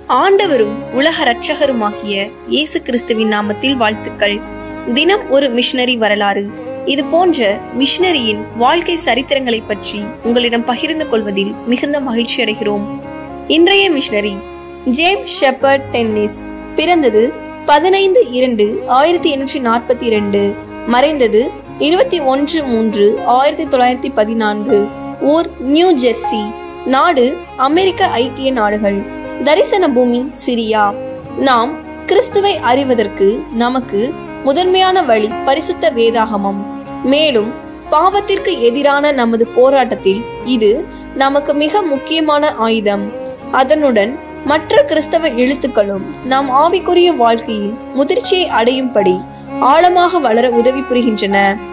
ஆண்டவரும் உலக இரட்சகருமாகிய இயேசு கிறிஸ்துவின் நாமத்தில் வாழ்த்துக்கள் தினம் ஒரு மிஷனரி வரலாறு இது போன்ற மிஷனரியின் வாழ்க்கை சரித்திரங்களை பற்றி உங்களிடம் பகிர்ந்து கொள்வதில் மிகுந்த மகிழ்ச்சி அடைகிறோம் இன்றைய மிஷனரி ஜேம்ஸ் ஷெப்பர்ட் டென்னிஸ் பிறந்தது பதினைந்து இரண்டு ஆயிரத்தி எண்ணூற்றி நாற்பத்தி இரண்டு மறைந்தது இருபத்தி ஒன்று மூன்று ஆயிரத்தி தொள்ளாயிரத்தி பதினான்கு ஊர் நியூ ஜெர்சி நாடு அமெரிக்க ஐக்கிய நாடுகள் தரிசன பூமி சிரியா நாம் கிறிஸ்துவை அறிவதற்கு நமக்கு முதன்மையான வழி பரிசுத்த வேதாகமம் மேலும் பாவத்திற்கு எதிரான நமது போராட்டத்தில் இது நமக்கு மிக முக்கியமான ஆயுதம் அதனுடன் மற்ற கிறிஸ்தவ எழுத்துக்களும் நாம் ஆவிக்குரிய வாழ்க்கையில் முதிர்ச்சியை அடையும்படி ஆழமாக வளர உதவி புரிகின்றன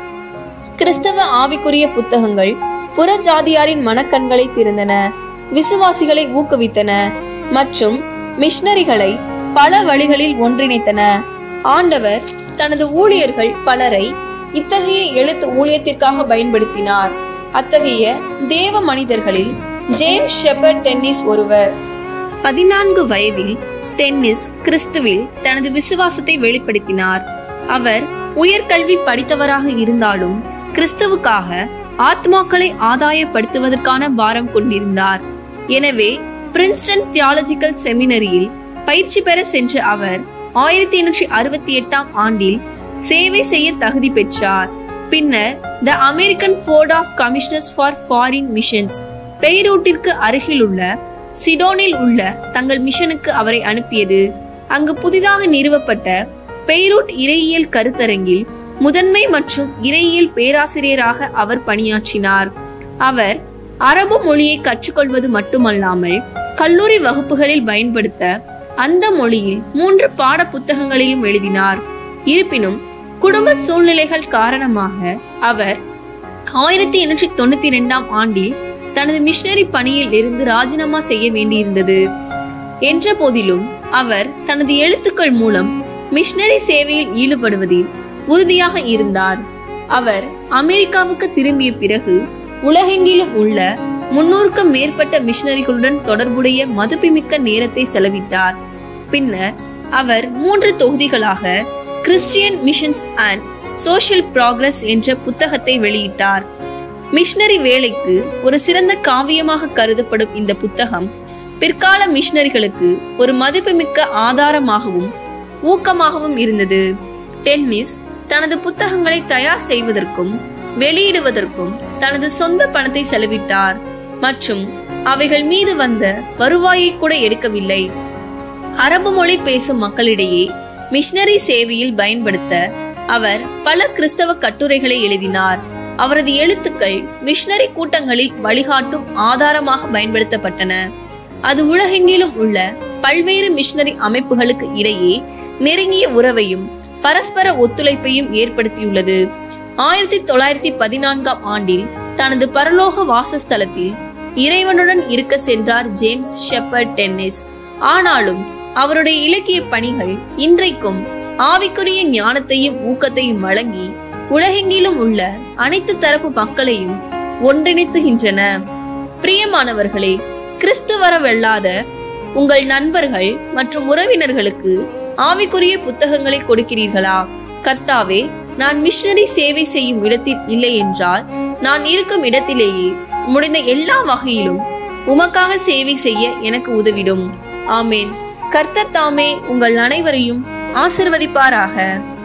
கிறிஸ்தவ ஆவிக்குரிய புத்தகங்கள் புற ஜாதியாரின் மனக்கண்களை திறந்தன விசுவாசிகளை ஊக்குவித்தன மற்றும் மிஷனரிகளை பல வழிகளில் ஒன்றிணைத்தன ஆண்டவர் தனது ஊழியர்கள் பலரை இத்தகைய எழுத்து ஊழியத்திற்காக பயன்படுத்தினார் அத்தகைய தேவ மனிதர்களில் ஜேம்ஸ் ஷெப்பர்ட் டென்னிஸ் ஒருவர் பதினான்கு வயதில் டென்னிஸ் கிறிஸ்துவில் தனது விசுவாசத்தை வெளிப்படுத்தினார் அவர் உயர்கல்வி படித்தவராக இருந்தாலும் கிறிஸ்துவுக்காக ஆத்மாக்களை ஆதாயப்படுத்துவதற்கான பாரம் கொண்டிருந்தார் எனவே பிரின்ஸ்டன் தியாலஜிக்கல் செமினரியில் பயிற்சி பெற சென்ற அவர் ஆயிரத்தி எண்ணூற்றி அறுபத்தி எட்டாம் ஆண்டில் சேவை செய்ய தகுதி பெற்றார் பின்னர் the American Board of Commissioners for Foreign Missions பெய்ரூட்டிற்கு அருகில் உள்ள சிடோனில் உள்ள தங்கள் மிஷனுக்கு அவரை அனுப்பியது அங்கு புதிதாக நிறுவப்பட்ட பெய்ரூட் இறையியல் கருத்தரங்கில் முதன்மை மற்றும் இறையியல் பேராசிரியராக அவர் பணியாற்றினார் அவர் அரபு மொழியை கற்றுக்கொள்வது மட்டுமல்லாமல் கல்லூரி வகுப்புகளில் பயன்படுத்த அந்த மொழியில் மூன்று பாட புத்தகங்களிலும் எழுதினார் இருப்பினும் குடும்ப சூழ்நிலைகள் காரணமாக அவர் ஆயிரத்தி எண்ணூற்றி தொண்ணூத்தி இரண்டாம் ஆண்டில் தனது மிஷனரி பணியில் இருந்து ராஜினாமா செய்ய வேண்டியிருந்தது என்ற போதிலும் அவர் தனது எழுத்துக்கள் மூலம் மிஷனரி சேவையில் ஈடுபடுவதில் உறுதியாக இருந்தார் அவர் அமெரிக்காவுக்கு திரும்பிய பிறகு உலகெங்கிலும் உள்ள முன்னூறுக்கும் மேற்பட்ட மிஷனரிகளுடன் தொடர்புடைய மதிப்புமிக்க நேரத்தை செலவிட்டார் பின்னர் அவர் மூன்று தொகுதிகளாக Christian Missions and Social Progress என்ற புத்தகத்தை வெளியிட்டார் மிஷனரி வேலைக்கு ஒரு சிறந்த காவியமாக கருதப்படும் இந்த புத்தகம் பிற்கால மிஷனரிகளுக்கு ஒரு மதிப்புமிக்க ஆதாரமாகவும் ஊக்கமாகவும் இருந்தது டென்னிஸ் தனது புத்தகங்களை தயார் செய்வதற்கும் வெளியிடுவதற்கும் தனது சொந்த பணத்தை செலவிட்டார் மற்றும் அவைகள் மீது வந்த வருவாயை கூட எடுக்கவில்லை அரபு மொழி பேசும் மக்களிடையே மிஷனரி சேவையில் பயன்படுத்த அவர் பல கிறிஸ்தவ கட்டுரைகளை எழுதினார் அவரது எழுத்துக்கள் மிஷனரி கூட்டங்களில் வழிகாட்டும் ஆதாரமாக பயன்படுத்தப்பட்டன அது உலகெங்கிலும் உள்ள பல்வேறு மிஷனரி அமைப்புகளுக்கு இடையே நெருங்கிய உறவையும் பரஸ்பர ஒத்துழைப்பையும் ஏற்படுத்தியுள்ளது ஆயிரத்தி தொள்ளாயிரத்தி பதினான்காம் ஆண்டில் தனது பரலோக வாசஸ்தலத்தில் இறைவனுடன் இருக்க சென்றார் ஜேம்ஸ் ஷெப்பர்ட் டென்னிஸ் ஆனாலும் அவருடைய இலக்கிய பணிகள் இன்றைக்கும் ஆவிக்குரிய ஞானத்தையும் ஊக்கத்தையும் வழங்கி உலகெங்கிலும் உள்ள அனைத்து தரப்பு மக்களையும் ஒன்றிணைத்துகின்றன பிரியமானவர்களே கிறிஸ்து வரவல்லாத உங்கள் நண்பர்கள் மற்றும் உறவினர்களுக்கு ஆவிக்குரிய புத்தகங்களை கொடுக்கிறீர்களா கர்த்தாவே நான் மிஷனரி சேவை செய்யும் இடத்தில் இல்லை என்றால் நான் இருக்கும் இடத்திலேயே முடிந்த எல்லா வகையிலும் உமக்காக சேவை செய்ய எனக்கு உதவிடும் ஆமேன் கர்த்தர் தாமே உங்கள் அனைவரையும் ஆசிர்வதிப்பாராக